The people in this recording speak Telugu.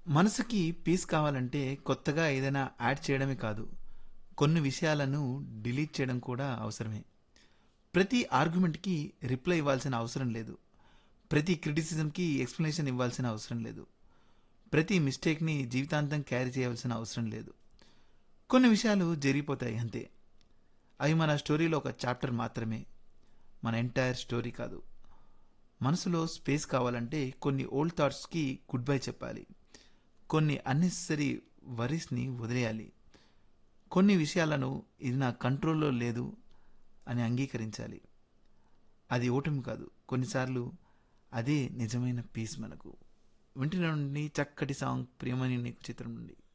మనసుకి పీస్ కావాలంటే కొత్తగా ఏదైనా యాడ్ చేయడమే కాదు కొన్ని విషయాలను డిలీట్ చేయడం కూడా అవసరమే ప్రతి ఆర్గ్యుమెంట్కి రిప్లై ఇవ్వాల్సిన అవసరం లేదు ప్రతి క్రిటిసిజంకి ఎక్స్ప్లెనేషన్ ఇవ్వాల్సిన అవసరం లేదు ప్రతి మిస్టేక్ని జీవితాంతం క్యారీ చేయవలసిన అవసరం లేదు కొన్ని విషయాలు జరిగిపోతాయి అంతే అవి మన స్టోరీలో ఒక చాప్టర్ మాత్రమే మన ఎంటైర్ స్టోరీ కాదు మనసులో స్పేస్ కావాలంటే కొన్ని ఓల్డ్ థాట్స్కి గుడ్ బై చెప్పాలి కొన్ని అన్నెసరీ వరీస్ని వదిలేయాలి కొన్ని విషయాలను ఇది నా కంట్రోల్లో లేదు అని అంగీకరించాలి అది ఓటమి కాదు కొన్నిసార్లు అదే నిజమైన పీస్ మనకు వింటున్న నుండి చక్కటి సాంగ్ ప్రియమని నీకు చిత్రం నుండి